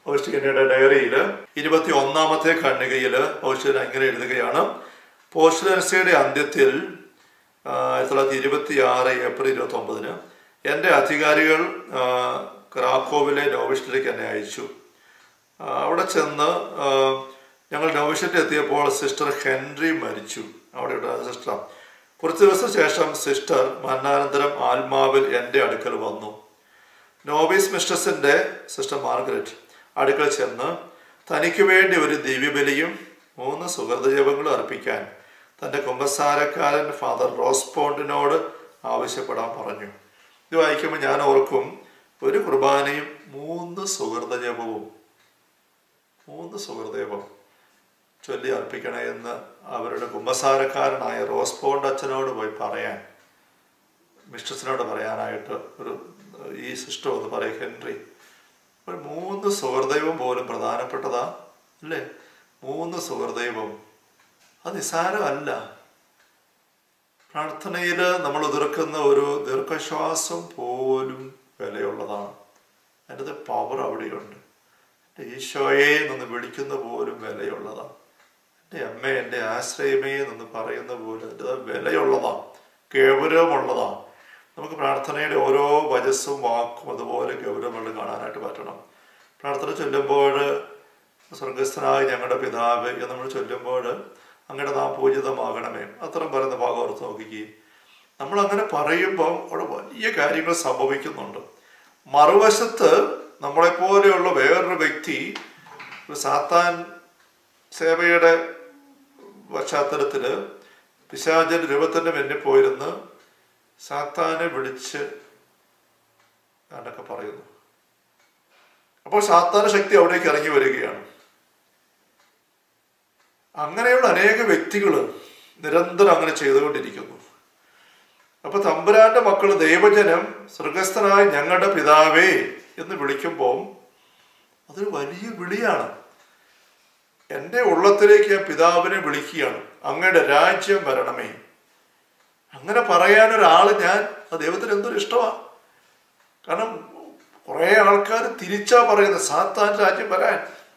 ഔഷികന്യയുടെ ഡയറിയിൽ ഇരുപത്തി ഒന്നാമത്തെ ഖണ്ഡികയിൽ ഔഷികൻ ഇങ്ങനെ എഴുതുകയാണ് പോസ്റ്റലൻസിയുടെ അന്ത്യത്തിൽ ആ, ആയിരത്തി തൊള്ളായിരത്തി ഇരുപത്തി ആറ് ഏപ്രിൽ ഇരുപത്തി ഒമ്പതിന് എൻ്റെ അധികാരികൾ ആ, ക്രാക്കോവിലെ നോവിഷ്ടിലേക്ക് എന്നെ അയച്ചു ആ, അവിടെ ചെന്ന് ആ, ഞങ്ങൾ നോവിഷ്യറ്റ് എത്തിയപ്പോൾ സിസ്റ്റർ ഹെൻറി മരിച്ചു അവിടെ ഉണ്ടായിരുന്ന സിസ്റ്റർ കുറച്ച് ദിവസം ശേഷം സിസ്റ്റർ മരണാനന്തരം ആത്മാവിൽ എൻ്റെ അടുക്കൽ വന്നു നോബീസ് മിസ്ട്രസിൻ്റെ സിസ്റ്റർ മാർഗരറ്റ് അടുക്കൽ ചെന്ന് തനിക്ക് വേണ്ടി ഒരു ദിവ്യബലിയും മൂന്ന് സുഹൃതജപങ്ങളും അർപ്പിക്കാൻ തൻ്റെ കുമ്പസാരക്കാരൻ ഫാദർ റോസ്പോണ്ടിനോട് ആവശ്യപ്പെടാൻ പറഞ്ഞു ഇത് വായിക്കുമ്പോൾ ഞാൻ ഓർക്കും ഒരു കുർബാനയും മൂന്ന് സുഹൃതജപവും മൂന്ന് സുഹൃതജപം ചൊല്ലി അർപ്പിക്കണേ എന്ന് അവരുടെ കുമ്പസാരക്കാരനായ റോസ്പോണ്ട് അച്ഛനോട് പോയി പറയാൻ മിസ്റ്റസിനോട് പറയാനായിട്ട് ഒരു ഈ സിസ്റ്റം ഒന്ന് പറയും ഹെൻറി ഒരു മൂന്ന് സുഹൃദൈവം പോലും പ്രധാനപ്പെട്ടതാ അല്ലേ മൂന്ന് സുഹൃദൈവം അത് നിസാരമല്ല പ്രാർത്ഥനയിൽ നമ്മൾ ഉതിർക്കുന്ന ഒരു ദീർഘശ്വാസം പോലും വിലയുള്ളതാണ് അതിൻ്റെ പവർ അവിടെയുണ്ട് എൻ്റെ ഈശോയെ എന്നൊന്ന് വിളിക്കുന്ന പോലും വിലയുള്ളതാണ് എൻ്റെ അമ്മ എൻ്റെ ആശ്രയമേ എന്നൊന്ന് പറയുന്ന പോലും അതിൻ്റെ വിലയുള്ളതാണ് ഗൗരവമുള്ളതാണ് നമുക്ക് പ്രാർത്ഥനയുടെ ഓരോ വചസ്സും വാക്കും അതുപോലെ ഗൗരവമുള്ള കാണാനായിട്ട് പറ്റണം പ്രാർത്ഥന ചൊല്ലുമ്പോൾ സ്വർഗസ്ഥനായ ഞങ്ങളുടെ പിതാവ് എന്ന് നമ്മൾ ചൊല്ലുമ്പോൾ അങ്ങയുടെ നാം പൂജിതമാകണമേ അത്തരം പറയുന്ന ഭാഗം ഓർത്ത് നോക്കിക്കുകയും നമ്മൾ അങ്ങനെ പറയുമ്പോൾ അവിടെ വലിയ കാര്യങ്ങൾ സംഭവിക്കുന്നുണ്ട് മറുവശത്ത് നമ്മളെപ്പോലെയുള്ള വേറൊരു വ്യക്തി ഒരു സാത്താൻ സേവയുടെ പശ്ചാത്തലത്തിൽ പിശാചൻ രൂപത്തിൻ്റെ മുന്നിൽ പോയിരുന്ന് സാത്താനെ വിളിച്ച് എന്നൊക്കെ പറയുന്നു അപ്പോൾ സാത്താന ശക്തി അവിടേക്ക് ഇറങ്ങി വരികയാണ് അങ്ങനെയുള്ള അനേക വ്യക്തികൾ നിരന്തരം അങ്ങനെ ചെയ്തുകൊണ്ടിരിക്കുന്നു അപ്പൊ തമ്പുരാന്റെ മക്കൾ ദൈവജനം സ്വർഗസ്ഥനായ ഞങ്ങളുടെ പിതാവേ എന്ന് വിളിക്കുമ്പോൾ അതൊരു വലിയ വിളിയാണ് എൻ്റെ ഉള്ളത്തിലേക്ക് ഞാൻ പിതാവിനെ വിളിക്കുകയാണ് അങ്ങയുടെ രാജ്യം വരണമേ അങ്ങനെ പറയാൻ ഒരാൾ ഞാൻ ആ ദൈവത്തിന് എന്തൊരു ഇഷ്ടമാണ് കാരണം കുറേ ആൾക്കാർ തിരിച്ചാ പറയുന്നത് സാത്താൻ രാജ്യം വരാൻ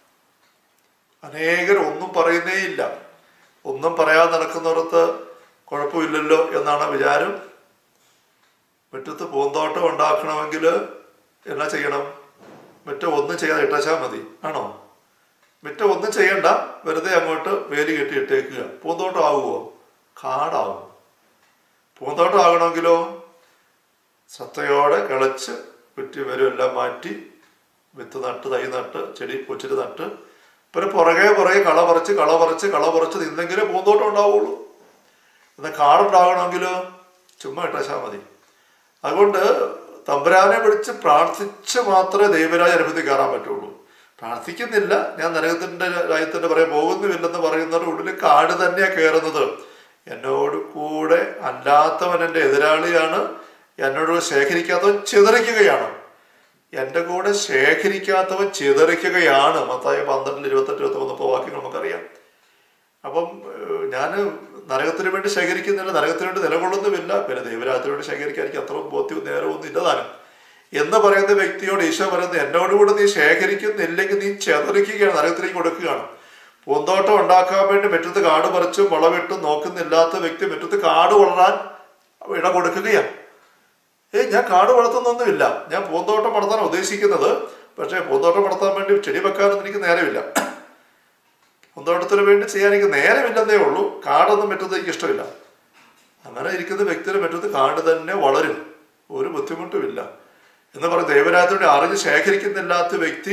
അനേകർ ഒന്നും പറയുന്നേ ഇല്ല ഒന്നും പറയാതെ നടക്കുന്നിടത്ത് കുഴപ്പമില്ലല്ലോ എന്നാണ് വിചാരം മുറ്റത്ത് പൂന്തോട്ടം ഉണ്ടാക്കണമെങ്കിൽ എന്നാ ചെയ്യണം മുറ്റം ഒന്നും ചെയ്യാതെ ഇട്ടാച്ചാൽ മതി ആണോ മുറ്റം ഒന്നും ചെയ്യണ്ട വെറുതെ അങ്ങോട്ട് വേലി കെട്ടി ഇട്ടേക്കുക പൂന്തോട്ടം ആകുമോ കാടാവും പൂന്തോട്ടം ആകണമെങ്കിലോ ശ്രദ്ധയോടെ കിളച്ച് കുറ്റി വരും എല്ലാം മാറ്റി വിത്ത് നട്ട് തൈ നട്ട് ചെടി കൊച്ചിട്ട് നട്ട് പിന്നെ പുറകെ പുറകെ കള പറിച്ച് കള പറിച്ച് കള പറിച്ച് നിന്നെങ്കിലേ പൂന്തോട്ടം ഉണ്ടാവുള്ളൂ എന്നാൽ കാടുണ്ടാകണമെങ്കിലോ ചുമ്മാ ഇട്ടാച്ചാൽ മതി അതുകൊണ്ട് തമ്പുരാനെ വിളിച്ച് പ്രാർത്ഥിച്ച് മാത്രമേ ദൈവരാജ അനുഭവത്തിൽ കയറാൻ പറ്റുള്ളൂ പ്രാർത്ഥിക്കുന്നില്ല ഞാൻ നരകത്തിന്റെ രാജ്യത്തിന്റെ പറയാൻ പോകുന്നുമില്ലെന്ന് പറയുന്നവരുടെ ഉള്ളിൽ കാട് തന്നെയാണ് കയറുന്നത് എന്നോട് കൂടെ അല്ലാത്തവൻ എൻ്റെ എതിരാളിയാണ് എന്നോട് ശേഖരിക്കാത്തവൻ ചിതറിക്കുകയാണ് എൻ്റെ കൂടെ ശേഖരിക്കാത്തവൻ ചിതറിക്കുകയാണ് മത്തായ പന്ത്രണ്ടിൽ ഇരുപത്തെട്ട് ഇരുപത്തി മുപ്പത് വാക്യങ്ങൾ നമുക്കറിയാം അപ്പം ഞാൻ നരകത്തിന് വേണ്ടി ശേഖരിക്കുന്നില്ല നരകത്തിന് വേണ്ടി നിലകൊള്ളുന്നുമില്ല പിന്നെ ദൈവരാജ്യത്തിന് വേണ്ടി ശേഖരിക്കാൻ എനിക്ക് അത്ര ബോധ്യവും നേരവും ഒന്നും ഇല്ലതാനും എന്ന് പറയുന്ന വ്യക്തിയോട് ഈശോ പറയുന്നത് എന്നോടുകൂടെ നീ ശേഖരിക്കുന്നില്ലെങ്കിൽ നീ ചെതറിക്കുകയാണ് നരകത്തിലേക്ക് കൊടുക്കുകയാണ് പൂന്തോട്ടം ഉണ്ടാക്കാൻ വേണ്ടി മുറ്റത്ത് കാട് പറിച്ചും വളവിട്ടും നോക്കുന്നില്ലാത്ത വ്യക്തി മുറ്റത്ത് കാട് വളരാൻ ഇട കൊടുക്കുകയാണ് ഏയ് ഞാൻ കാട് വളർത്തുന്നൊന്നുമില്ല ഞാൻ പൂന്തോട്ടം വളർത്താൻ ഉദ്ദേശിക്കുന്നത് പക്ഷേ പൂന്തോട്ടം വളർത്താൻ വേണ്ടി ചെടി വെക്കാനൊന്നും എനിക്ക് നേരമില്ല പൂന്തോട്ടത്തിന് വേണ്ടി ചെയ്യാൻ എനിക്ക് നേരമില്ലെന്നേ ഉള്ളൂ കാടൊന്നും മുറ്റത്ത് എനിക്ക് ഇഷ്ടമില്ല അങ്ങനെ ഇരിക്കുന്ന വ്യക്തിയുടെ മുറ്റത്ത് കാട് തന്നെ വളരും ഒരു ബുദ്ധിമുട്ടുമില്ല എന്ന് പറഞ്ഞ് ദൈവരാജ്യത്തോടെ അറിഞ്ഞ് ശേഖരിക്കുന്നില്ലാത്ത വ്യക്തി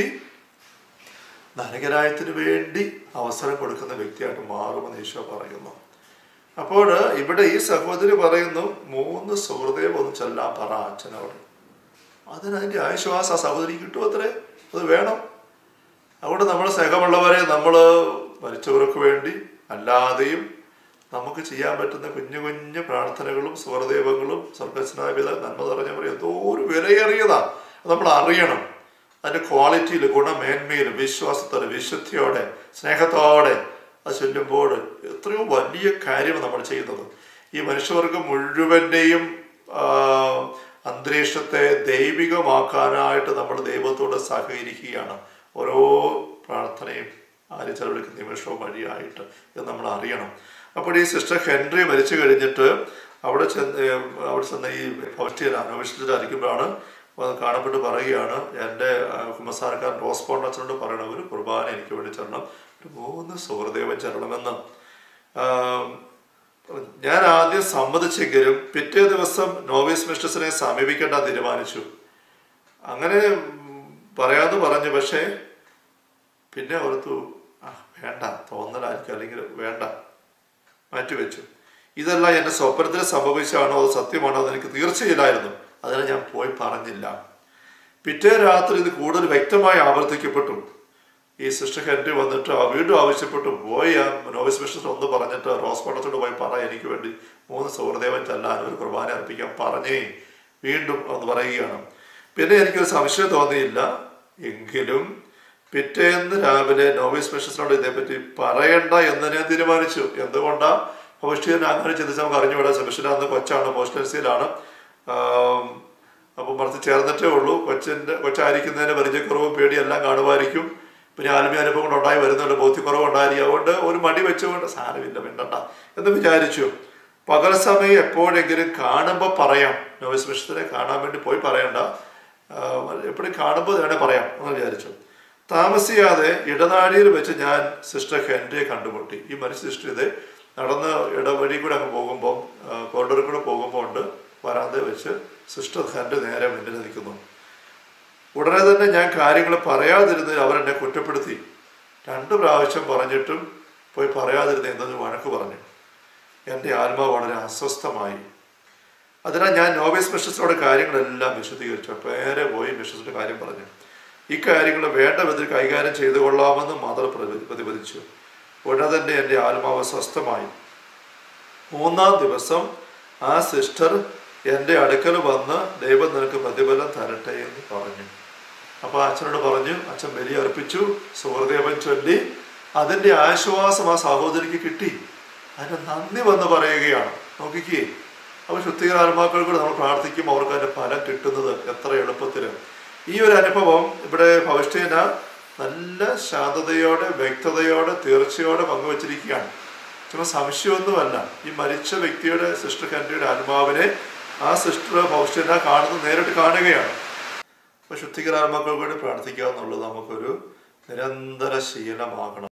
നരകരായത്തിന് വേണ്ടി അവസരം കൊടുക്കുന്ന വ്യക്തിയായിട്ട് മാറുമെന്ന് ഈശോ പറയുന്നു അപ്പോൾ ഇവിടെ ഈ സഹോദരി പറയുന്നു മൂന്ന് സുഹൃതയം ഒന്ന് ചെല്ലാൻ പറ അച്ഛനോട് അതിനതിൻ്റെ ആശ്വാസം ആ സഹോദരി കിട്ടും അത്രേ അത് വേണം അതുകൊണ്ട് നമ്മൾ സ്നേഹമുള്ളവരെ നമ്മൾ മരിച്ചവർക്ക് വേണ്ടി അല്ലാതെയും നമുക്ക് ചെയ്യാൻ പറ്റുന്ന കുഞ്ഞു കുഞ്ഞു പ്രാർത്ഥനകളും സുഹൃദൈവങ്ങളും സ്വർഗസ്നായ പിത നന്മ നിറഞ്ഞവർ എന്തോ ഒരു വിലയേറിയതാ അത് നമ്മൾ അറിയണം അതിൻ്റെ ക്വാളിറ്റിയിൽ ഗുണമേന്മയിൽ വിശ്വാസത്തോടെ വിശുദ്ധിയോടെ സ്നേഹത്തോടെ അത് ചൊല്ലുമ്പോൾ എത്രയോ വലിയ കാര്യം നമ്മൾ ചെയ്യുന്നത് ഈ മനുഷ്യവർഗം മുഴുവൻ്റെയും അന്തരീക്ഷത്തെ ദൈവികമാക്കാനായിട്ട് നമ്മൾ ദൈവത്തോട് സഹകരിക്കുകയാണ് ഓരോ പ്രാർത്ഥനയും ആര് ചെലവഴിക്കുന്ന നിമിഷവും വഴിയായിട്ട് എന്ന് നമ്മൾ അറിയണം അപ്പോൾ ഈ സിസ്റ്റർ ഹെൻറി മരിച്ചു കഴിഞ്ഞിട്ട് അവിടെ ചെന്ന് ഏർ അവിടെ ചെന്ന ഈ ഫൗസ്റ്റിയൻ അന്വേഷിച്ചിട്ടായിരിക്കുമ്പോഴാണ് വന്ന് കാണപ്പെട്ട് പറയുകയാണ് എൻ്റെ കുമ്പസാരക്കാരൻ റോസ് പോണ്ടച്ചനോട് പറയണം ഒരു കുർബാന എനിക്ക് വേണ്ടി ചെല്ലണം ഒരു മൂന്ന് സുഹൃദേവൻ ചെല്ലണമെന്ന് ആം, ഞാൻ ആദ്യം സമ്മതിച്ചെങ്കിലും പിറ്റേ ദിവസം നോവീസ് മിസ്റ്റസിനെ സമീപിക്കേണ്ട തീരുമാനിച്ചു അങ്ങനെ ഉം, പറയാന്ന് പറഞ്ഞു പക്ഷേ പിന്നെ ഓർത്തു ആ വേണ്ട തോന്നലായിരിക്കും അല്ലെങ്കിൽ വേണ്ട മാറ്റിവെച്ചു ഇതെല്ലാം എൻ്റെ സ്വപ്നത്തിൽ സംഭവിച്ചാണോ അത് സത്യമാണോ എന്ന് എനിക്ക് തീർച്ചയില്ലായിരുന്നു അതിനെ ഞാൻ പോയി പറഞ്ഞില്ല പിറ്റേ രാത്രി ഇത് കൂടുതൽ വ്യക്തമായി ആവർത്തിക്കപ്പെട്ടു ഈ സിസ്റ്റർ ഹെൻറി വന്നിട്ട് ആ വീണ്ടും ആവശ്യപ്പെട്ടു പോയി ആ നോവിസ് മിസ്റ്റർ ഒന്ന് പറഞ്ഞിട്ട് റോസ് പണ്ടത്തോട് പോയി പറ എനിക്ക് വേണ്ടി മൂന്ന് സൗഹൃദേവൻ ചെല്ലാൻ ഒരു കുർബാന അർപ്പിക്കാൻ പറഞ്ഞേ വീണ്ടും ഒന്ന് പറയുകയാണ് പിന്നെ എനിക്കൊരു സംശയം തോന്നിയില്ല എങ്കിലും പിറ്റേന്ന് രാവിലെ നോവിസ് മിസ്റ്റസിനോട് ഇതേപ്പറ്റി പറയണ്ട എന്ന് ഞാൻ തീരുമാനിച്ചു എന്തുകൊണ്ടാ ഹോസ്റ്റലിൽ അങ്ങനെ ചിന്തിച്ച് നമുക്ക് അറിഞ്ഞുകൂടാ സെബസ്റ്റ്യൻ അന്ന് കൊച്ചാണ് ഹോസ്റ്റൽസിയിലാണ് അപ്പം മറത്ത് ചേർന്നിട്ടേ ഉള്ളൂ കൊച്ചിൻ്റെ കൊച്ചായിരിക്കുന്നതിന് പരിചയക്കുറവും പേടിയെല്ലാം കാണുമായിരിക്കും പിന്നെ ആത്മീയ അനുഭവം കൊണ്ട് ഉണ്ടായി വരുന്നുണ്ട് ബോധ്യക്കുറവ് ഉണ്ടായിരിക്കും അതുകൊണ്ട് ഒരു മടി വെച്ചുകൊണ്ട് സാരമില്ല മിണ്ടണ്ട എന്ന് വിചാരിച്ചു പകൽ സമയം എപ്പോഴെങ്കിലും കാണുമ്പോൾ പറയാം നോവിസ് മിഷത്തിനെ കാണാൻ വേണ്ടി പോയി പറയണ്ട എപ്പോഴും കാണുമ്പോൾ വേണേൽ പറയാം എന്ന് വിചാരിച്ചു താമസിയാതെ ഇടനാഴിയിൽ വെച്ച് ഞാൻ സിസ്റ്റർ ഹെൻറിയെ കണ്ടുമുട്ടി ഈ മനുഷ്യ സിസ്റ്റർ ഇത് നടന്ന് ഇടവഴി കൂടെ അങ്ങ് പോകുമ്പോൾ കോറിഡോറിൽ കൂടെ പോകുമ്പോൾ ഉണ്ട് വരാതെ വെച്ച് സിസ്റ്റർ ഹെൻറി നേരെ മുന്നിൽ നിൽക്കുന്നു ഉടനെ തന്നെ ഞാൻ കാര്യങ്ങൾ പറയാതിരുന്നതിൽ അവരെന്നെ കുറ്റപ്പെടുത്തി രണ്ട് പ്രാവശ്യം പറഞ്ഞിട്ടും പോയി പറയാതിരുന്ന എന്തെന്ന് വഴക്ക് പറഞ്ഞു എൻ്റെ ആത്മാവ് വളരെ അസ്വസ്ഥമായി അതിനാൽ ഞാൻ നോബേസ് മിഷസിനോട് കാര്യങ്ങളെല്ലാം വിശദീകരിച്ചു പേരെ പോയി മിഷസിന്റെ കാര്യം പറഞ്ഞു ഇക്കാര്യങ്ങൾ വേണ്ട വിധത്തിൽ കൈകാര്യം ചെയ്തു കൊള്ളാമെന്ന് മദർ പ്രതി- പ്രതിപദിച്ചു ഉടനെ തന്നെ എൻ്റെ ആത്മാവ് സ്വസ്ഥമായി മൂന്നാം ദിവസം ആ സിസ്റ്റർ എൻ്റെ അടുക്കൽ വന്ന് ദൈവം നിനക്ക് പ്രതിഫലം തരട്ടെ എന്ന് പറഞ്ഞു അപ്പോൾ അച്ഛനോട് പറഞ്ഞു അച്ഛൻ ബലി അർപ്പിച്ചു സുഹൃദേവൻ ചൊല്ലി അതിൻ്റെ ആശ്വാസം ആ സഹോദരിക്ക് കിട്ടി അതിന് നന്ദി വന്ന് പറയുകയാണ് നോക്കിക്കേ അപ്പോൾ ശുദ്ധീകരണ ആത്മാക്കൾക്ക് നമ്മൾ പ്രാർത്ഥിക്കും അവർക്ക് അതിൻ്റെ ഫലം കിട്ടുന്നത് എത്ര എളുപ്പത്തിൽ ഈ ഒരു അനുഭവം ഇവിടെ ഭവിഷ്ഠേന നല്ല ശാന്തതയോടെ വ്യക്തതയോടെ തീർച്ചയോടെ പങ്കുവച്ചിരിക്കുകയാണ് ചുമ്മാ സംശയമൊന്നുമല്ല ഈ മരിച്ച വ്യക്തിയുടെ സിസ്റ്റർ ഹെൻറിയുടെ ആത്മാവിനെ ആ സിസ്റ്റർ ഭവിഷ്ഠേന കാണുന്നത് നേരിട്ട് കാണുകയാണ് അപ്പോൾ ശുദ്ധീകരണ ആത്മാക്കൾക്ക് വേണ്ടി പ്രാർത്ഥിക്കുക എന്നുള്ളത് നമുക്കൊരു നിരന്തര ശീലമാകണം